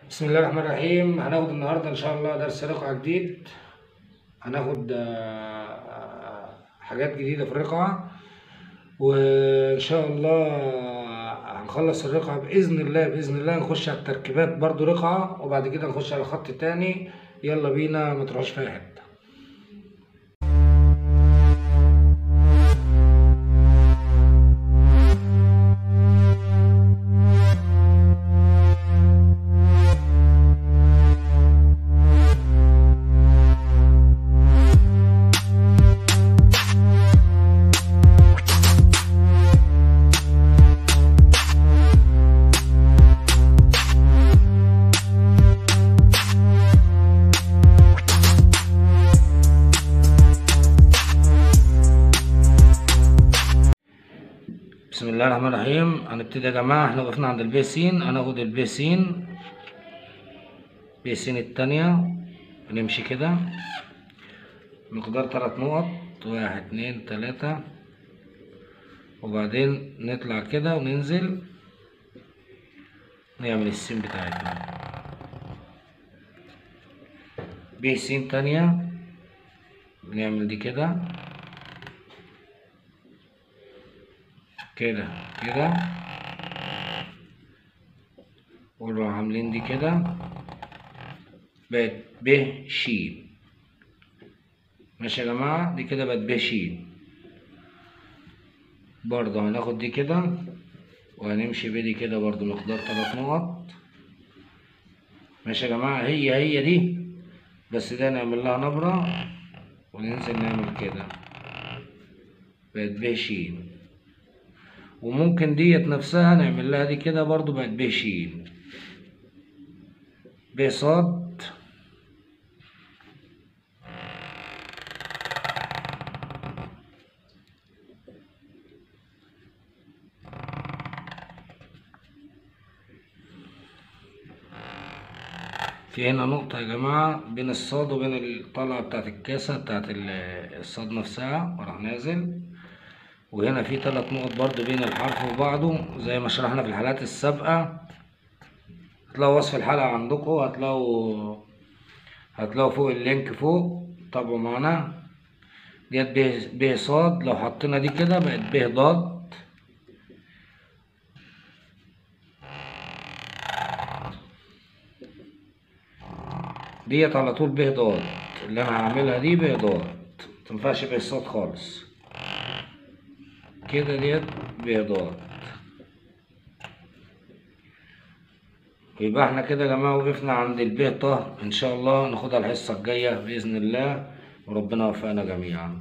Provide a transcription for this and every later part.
بسم الله الرحمن الرحيم هناخد النهارده ان شاء الله درس رقعة جديد هناخد آه، حاجات جديدة في الرقعة وان شاء الله هنخلص الرقعة بإذن الله بإذن الله نخش على التركيبات برضو رقعة وبعد كده نخش على خط تاني يلا بينا ما تروحوش في أي حتة بسم الله الرحمن الرحيم هنبتدي يا جماعة احنا وقفنا عند البي س هناخد البي س بي س التانية ونمشي كده مقدار تلات نقط واحد اتنين تلاتة وبعدين نطلع كده وننزل نعمل السين بتاعتنا بي س تانية بنعمل دي كده كده كده ونروح عاملين دي كده بقت ب ش ماشي يا جماعة دي كده بقت ب ش برضه هناخد دي كده وهنمشي بدي كده برضه مقدار تلات نقط ماشي يا جماعة هي هي دي بس ده نعمل لها نبرة وننزل نعمل كده بقت ب ش وممكن ديت نفسها نعمل لها دي كده برضو بقت ب ش ب صاد في هنا نقطة يا جماعة بين الصاد وبين الطلعة بتاعت الكاسة بتاعت الصاد نفسها وراح نازل وهنا في ثلاث نقط برضو بين الحرف وبعضه زي ما شرحنا في الحلقات السابقة هتلاقوا وصف الحلقة عندكم هتلاقوا هتلاقوا فوق اللينك فوق تابعوا معانا ديت ب ب صاد لو حطينا دي كده بقت ب ضاد ديت على طول ب ضاد اللي انا هعملها دي ب ضاد متنفعش ب صاد خالص كده ديت بيضات يبقى احنا كده يا جماعة وقفنا عند البيضة ان شاء الله ناخدها الحصة الجاية بإذن الله وربنا يوفقنا جميعا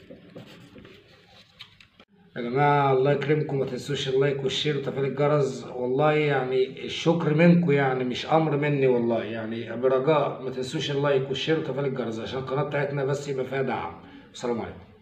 يا جماعة الله يكرمكم ما تنسوش اللايك والشير وتفعيل الجرس والله يعني الشكر منكم يعني مش أمر مني والله يعني برجاء ما تنسوش اللايك والشير وتفعيل الجرس عشان القناة بتاعتنا بس يبقى فيها دعم السلام عليكم